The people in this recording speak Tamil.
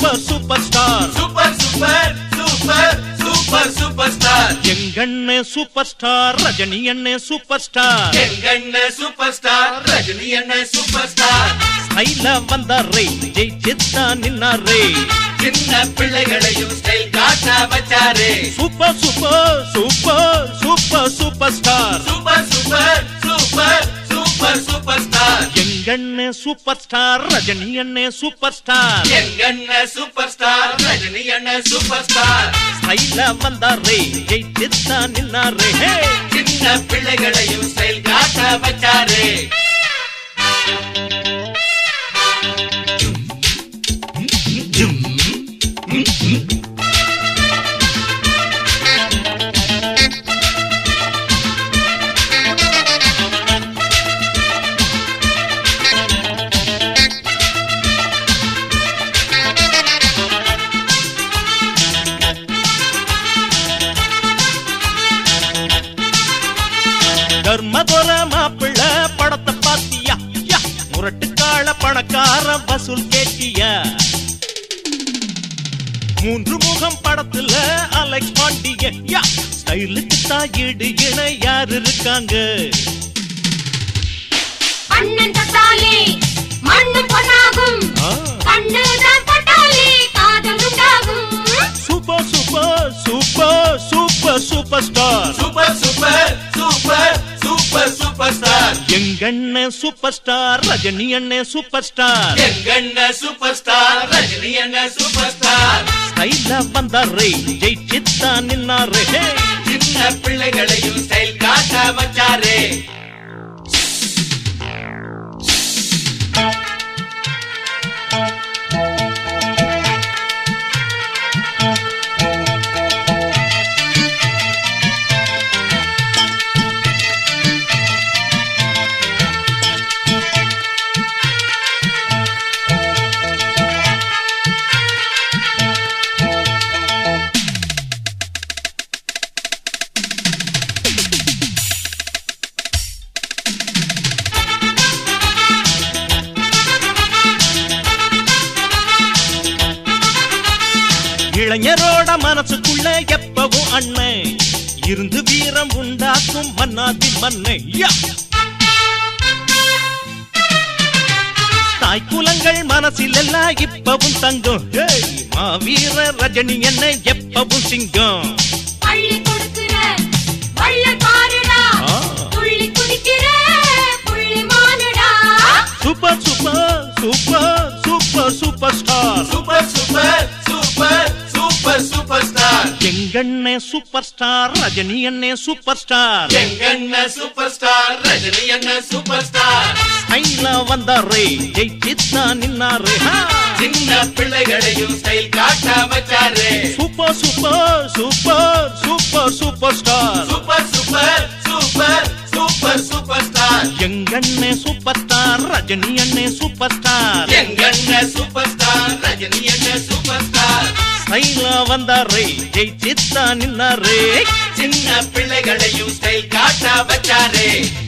Super super star super super super super super star எங்கண்ணே சூப்பர் ஸ்டார் ரஜினி அண்ணே சூப்பர் ஸ்டார் எங்கண்ண சூப்பர் ஸ்டார் ரஜினி அண்ண சூப்பர் ஸ்டார் ஸ்டைல வந்தாரே ஜெயிச்சுத்தா நின்னாரே சின்ன பிள்ளைகளையும் ஸ்டைல் காட்ட வச்சாரே super super super super super star super super super super super star எங்கண்ணே சூப்பர் ஸ்டார் ரஜினி அண்ணே சூப்பர் ஸ்டார் எங்கண்ண சூப்பர் ஸ்டார் ரஜினி அண்ண சூப்பர் ஸ்டார் ஸ்டைல வந்தாரே ஜெயிச்சுத்தா நின்னாரே ஹே சின்ன பிள்ளைகளையும் ஸ்டைல் காட்ட வச்சாரே தர்மதுர மாப்பிள்ள படத்தை பாத்தியா யா, முரட்டுக்கால பணக்கார வசூல் கேட்டியா மூன்று முகம் படத்துல அலெக்ஸ் பாண்டிய யா, ஸ்டைலுக்கு தாயிடு இணை யார் இருக்காங்க அண்ணன் தத்தாலே மண்ணு பொன்னாகும் ஆ, கண்ணுதான் பட்டாலே காதல் உண்டாகும் super super super super super star super super super super super star எங்கண்ணே சூப்பர் ஸ்டார் ரஜினி அண்ணே சூப்பர் ஸ்டார் எங்கண்ண சூப்பர் ஸ்டார் ரஜினி அண்ண சூப்பர் ஸ்டார் ஸ்டைல வந்தாரே ஜெயிச்சுத்தா நின்னாரே ஹே சின்ன பிள்ளைகளையும் ஸ்டைல் காட்ட வச்சாரே இளைஞரோட மனசுக்குள்ள எப்பவும் அண்ணன் இருந்து வீரம் உண்டாக்கும் மன்னாதி மண்ணை யா! தாய் குலங்கள் மனசில் எல்லாம் இப்பவும் தங்கும் ஹேய், மாவீர ரஜினி என்ன எப்பவும் சிங்கம் அள்ளி கொடுக்கிற வள்ள பாருடா ஆ. துள்ளி குதிக்கிற புள்ளி மானுடா super super super super super star super super super super super star எங்கண்ணே சூப்பர் ஸ்டார் ரஜினி அண்ணே சூப்பர் ஸ்டார் எங்கண்ண சூப்பர் ஸ்டார் ரஜினி அண்ண சூப்பர் ஸ்டார் ஸ்டைல வந்தாரே ஜெயிச்சித்தா நின்னாரே ஹா! சின்ன பிள்ளைகளையும் ஸ்டைல் காட்ட வச்சாரே super super super super super star super super super super super star எங்கண்ணே சூப்பர் ஸ்டார் ரஜினி அண்ணே சூப்பர் ஸ்டார் எங்கண்ண சூப்பர் ஸ்டார் ரஜினி அண்ண சூப்பர் ஸ்டார் ஸ்டைல வந்தாரே ஜெயிச்சித்தா நின்னாரே சின்ன பிள்ளைகளையும் ஸ்டைல் காட்ட வச்சாரே